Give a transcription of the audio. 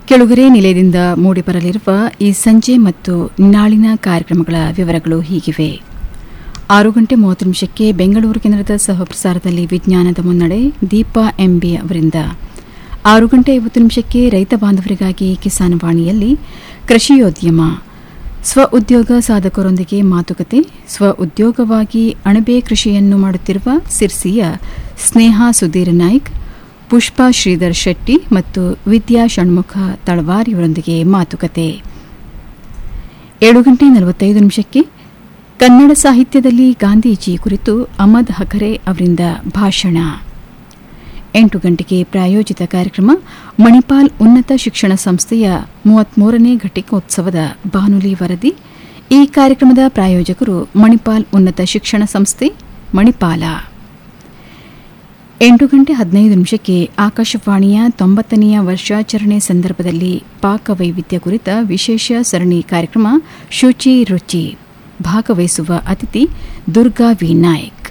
ಕೆಳಗರೆ ನಿಲಯದಿಂದ ಮೂಡಿಬರಲಿರುವ ಈ ಸಂಜೆ ಮತ್ತು ನಾಳಿನ ಕಾರ್ಯಕ್ರಮಗಳ ವಿವರಗಳು ಹೀಗಿವೆ ಆರು ಗಂಟೆ ಮೂವತ್ತು ನಿಮಿಷಕ್ಕೆ ಬೆಂಗಳೂರು ಕೇಂದ್ರದ ಸಹಪ್ರಸಾರದಲ್ಲಿ ವಿಜ್ಞಾನದ ಮುನ್ನಡೆ ದೀಪಾ ಎಂಬಿ ಅವರಿಂದ ಆರು ಗಂಟೆ ಐವತ್ತು ನಿಮಿಷಕ್ಕೆ ರೈತ ಬಾಂಧವರಿಗಾಗಿ ಕಿಸಾನ್ ವಾಣಿಯಲ್ಲಿ ಕೃಷಿಯೋದ್ಯಮ ಸ್ವ ಉದ್ಯೋಗ ಸಾಧಕರೊಂದಿಗೆ ಮಾತುಕತೆ ಸ್ವ ಉದ್ಯೋಗವಾಗಿ ಅಣಬೆ ಕೃಷಿಯನ್ನು ಮಾಡುತ್ತಿರುವ ಸಿರ್ಸಿಯ ಸ್ನೇಹ ಸುಧೀರ್ ನಾಯ್ಕ್ ಪುಷ್ಪಾ ಶ್ರೀಧರ್ ಶೆಟ್ಟಿ ಮತ್ತು ವಿದ್ಯಾ ಷಣ್ಮುಖ ತಳವಾರಿಯವರೊಂದಿಗೆ ಮಾತುಕತೆ ಏಳು ಗಂಟೆ ನಲವತ್ತೈದು ನಿಮಿಷಕ್ಕೆ ಕನ್ನಡ ಸಾಹಿತ್ಯದಲ್ಲಿ ಗಾಂಧೀಜಿ ಕುರಿತು ಅಹಮದ್ ಹಕರೆ ಅವರಿಂದ ಭಾಷಣ ಎಂಟು ಗಂಟೆಗೆ ಪ್ರಾಯೋಜಿತ ಕಾರ್ಯಕ್ರಮ ಮಣಿಪಾಲ್ ಉನ್ನತ ಶಿಕ್ಷಣ ಸಂಸ್ಥೆಯ ಮೂವತ್ಮೂರನೇ ಘಟಿಕೋತ್ಸವದ ಬಾನುಲಿ ವರದಿ ಈ ಕಾರ್ಯಕ್ರಮದ ಪ್ರಾಯೋಜಕರು ಮಣಿಪಾಲ್ ಉನ್ನತ ಶಿಕ್ಷಣ ಸಂಸ್ಥೆ ಮಣಿಪಾಲ ಎಂಟು ಗಂಟೆ ಹದಿನೈದು ನಿಮಿಷಕ್ಕೆ ಆಕಾಶವಾಣಿಯ ತೊಂಬತ್ತನೆಯ ವರ್ಷಾಚರಣೆ ಸಂದರ್ಭದಲ್ಲಿ ಪಾಕವೈವಿಧ್ಯ ಕುರಿತ ವಿಶೇಷ ಸರಣಿ ಕಾರ್ಯಕ್ರಮ ಶುಚಿ ರುಚಿ ಭಾಗವಹಿಸುವ ಅತಿಥಿ ದುರ್ಗಾ ವಿ ನಾಯಕ್